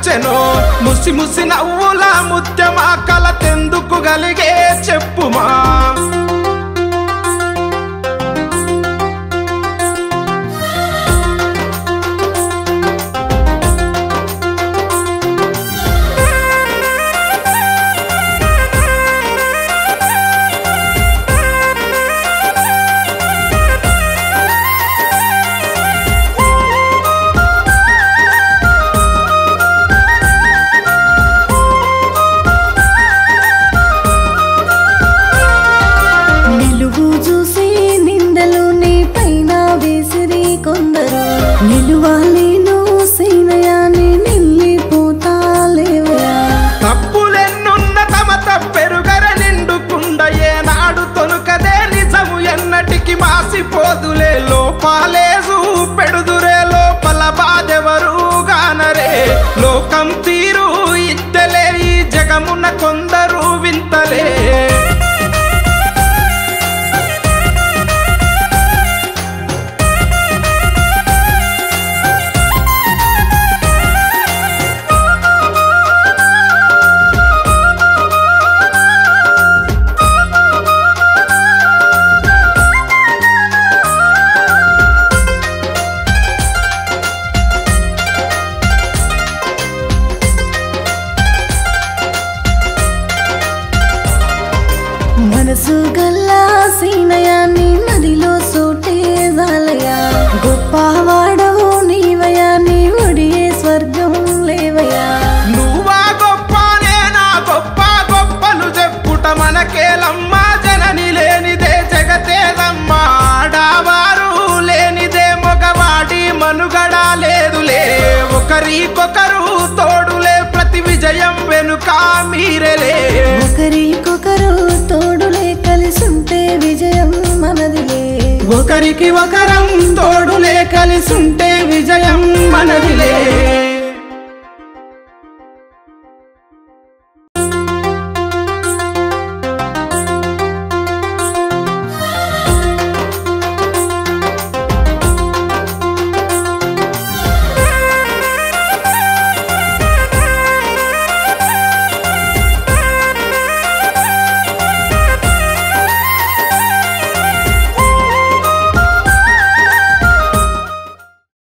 వచ్చెను ముసి ముసి నవ్వుల ముత్యమా కల తెందుకు గలిగే చెప్పుమా నిలువు చూసి నిందలు నీ పైన వేసిరి కొందరు నిలువాలేను సీనయాన్ని నిల్లిపోతా లేవయా తప్పులెన్నున్న తమ తప్పెరుగర నిండుకుండ ఏనాడు తొనుకదే నిజము ఎన్నటికి మాసిపోదులే లోపాలే పెడుదురే లోపల బాధెవరు గానరే లోకం తీరు ఇద్దలే ఈ జగమున కొందరు వింతలే మనసు గల్లా సీనయాన్ని నదిలో సోటే జాలయా గొప్పవాడవు నీవయా నీ ఒడియే స్వర్గం లేవయా నువ్వా గొప్ప నేనా గొప్ప గొప్పలు చెప్పుట మనకేలమ్మా జనని లేనిదే జగతేదమ్మా ఆడవారు లేనిదే మగవాడి మనుగడ లేదులే ఒకరికొకరు తోడులే ప్రతి విజయం వెనుక మీరెలే ఒకరికొకరు తోడులే కలిసుంటే విజయం మనదిలే ఒకరికి ఒకరం తోడులే కలిసుంటే విజయం మనదిలే